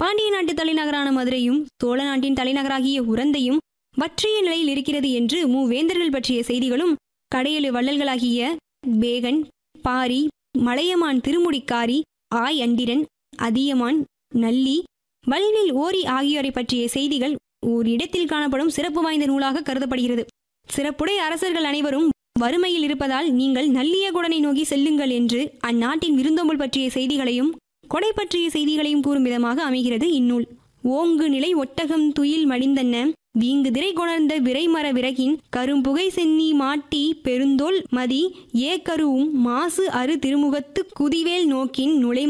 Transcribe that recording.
பாண்டிய நாட்டு தலைநகரான மதுரையும் சோழ நாட்டின் தலைநகராகிய உரந்தையும் வற்றிய நிலையில் இருக்கிறது என்று மூவேந்தர்கள் பற்றிய செய்திகளும் கடையெழு வள்ளல்களாகிய பேகன் பாரி மலையமான் திருமுடிக்காரி ஆய் அண்டிரன் அதியமான் நல்லி வல்வில் ஓரி ஆகியோரை பற்றிய செய்திகள் ஓர் இடத்தில் காணப்படும் சிறப்பு வாய்ந்த நூலாக கருதப்படுகிறது சிறப்புடைய அரசர்கள் அனைவரும் வறுமையில் இருப்பதால் நீங்கள் நல்லியகுடனை நோக்கி செல்லுங்கள் என்று அந்நாட்டின் விருந்தோம்பல் பற்றிய செய்திகளையும் கொடை பற்றிய செய்திகளையும் கூறும் விதமாக அமைகிறது இந்நூல் ஓங்கு நிலை ஒட்டகம் துயில் மடிந்தன்ன வீங்கு திரை கொணர்ந்த விரைமர விறகின் கரும்புகை சென்னி மாட்டி பெருந்தோல் மதி ஏக்கருவும் மாசு அரு திருமுகத்து குதிவேல் நோக்கின் நுழை